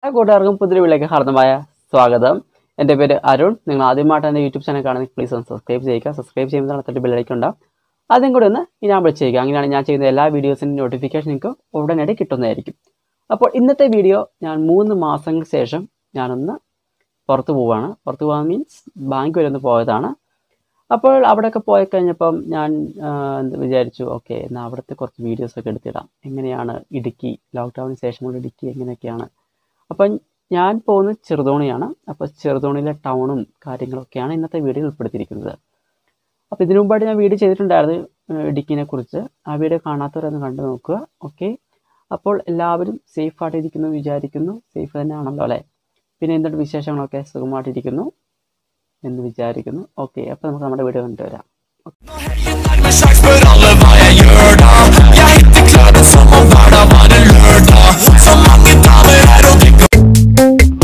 കൂട്ടുകാർക്കും പുതിയ വീട്ടിലേക്ക് ഹാർദമായ സ്വാഗതം എൻ്റെ പേര് അരുൺ നിങ്ങൾ ആദ്യമായിട്ട് എൻ്റെ യൂട്യൂബ് ചാനൽ കാണുന്നത് പ്ലീസ് ഒന്ന് സബ്സ്ക്രൈബ് ചെയ്യുക സബ്സ്ക്രൈബ് ചെയ്യുമ്പോൾ നടത്തിട്ട് ബില്ലടിക്കുണ്ടാവും ആദ്യം കൂടി ഒന്ന് ഇനാബിൾ ചെയ്യുക അങ്ങനെയാണ് ഞാൻ ചെയ്യുന്ന എല്ലാ വീഡിയോസിൻ്റെ നോട്ടിഫിക്കേഷൻ നിങ്ങൾക്ക് ഉടനടി കിട്ടുന്നതായിരിക്കും അപ്പോൾ ഇന്നത്തെ വീഡിയോ ഞാൻ മൂന്ന് മാസങ്ങൾക്ക് ശേഷം ഞാനൊന്ന് പുറത്ത് പോവുകയാണ് പുറത്ത് പോകാൻ മീൻസ് ബാങ്ക് വരെ ഒന്ന് പോയതാണ് അപ്പോൾ അവിടെയൊക്കെ പോയി കഴിഞ്ഞപ്പം ഞാൻ ആ, എന്ത് വിചാരിച്ചു ഓക്കെ എന്നാൽ അവിടുത്തെ കുറച്ച് വീഡിയോസൊക്കെ എടുത്തിടാം എങ്ങനെയാണ് ഇടുക്കി ലോക്ക്ഡൗണിന് ശേഷമുള്ള ഇടുക്കി എങ്ങനെയൊക്കെയാണ് അപ്പം ഞാൻ പോകുന്നത് ചെറുതോണിയാണ് അപ്പോൾ ചെറുതോണിയിലെ ടൗണും കാര്യങ്ങളൊക്കെയാണ് ഇന്നത്തെ വീഡിയോയിൽ ഉൾപ്പെടുത്തിയിരിക്കുന്നത് അപ്പോൾ ഇതിനു മുമ്പായിട്ട് ഞാൻ വീഡിയോ ചെയ്തിട്ടുണ്ടായിരുന്നു ഏഹ് ഇടുക്കിനെ കുറിച്ച് ആ വീഡിയോ കാണാത്തവരൊന്ന് കണ്ടു നോക്കുക ഓക്കെ അപ്പോൾ എല്ലാവരും സേഫായിട്ട് ഇരിക്കുന്നു വിചാരിക്കുന്നു സേഫ് തന്നെയാണല്ലോ അല്ലേ പിന്നെ എന്തുണ്ട് വിശേഷങ്ങളൊക്കെ സുഖമായിട്ടിരിക്കുന്നു എന്ന് വിചാരിക്കുന്നു ഓക്കെ അപ്പോൾ നമുക്ക് നമ്മുടെ വീഡിയോ കണ്ടുവരാം med slags bør alle hva jeg gjør da Jeg heter klaren som om hverdag var en lørdag Så mange damer her og drikker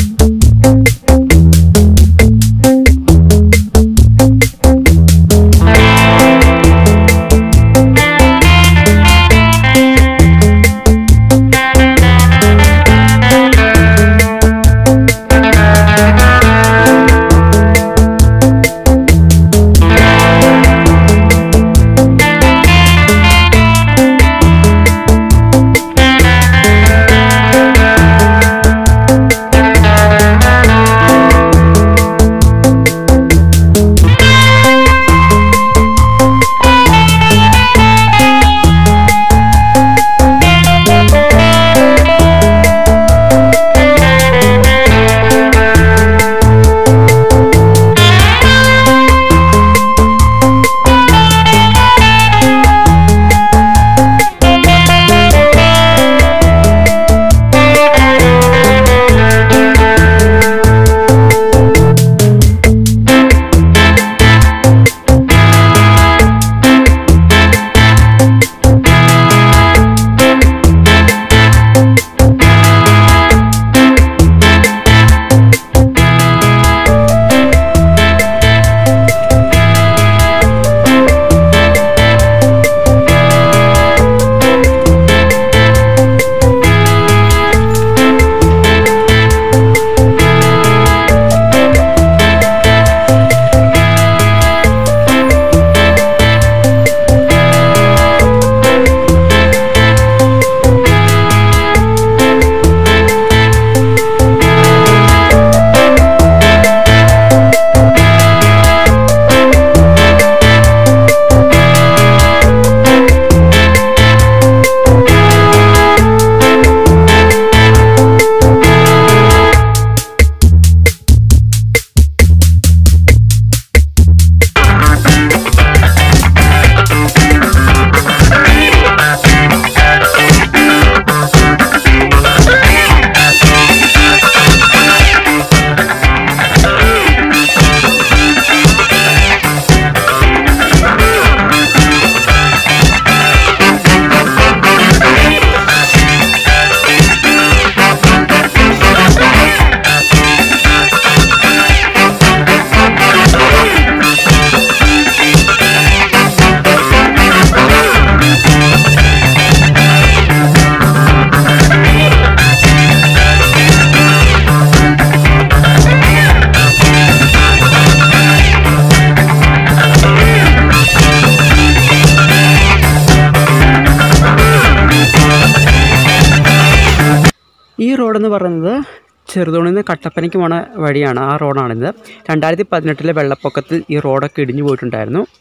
ഈ റോഡെന്ന് പറയുന്നത് ചെറുതോണിൽ നിന്ന് കട്ടപ്പനയ്ക്ക് പോണ വഴിയാണ് ആ റോഡാണിത് രണ്ടായിരത്തി പതിനെട്ടിലെ വെള്ളപ്പൊക്കത്തിൽ ഈ റോഡൊക്കെ ഇടിഞ്ഞു പോയിട്ടുണ്ടായിരുന്നു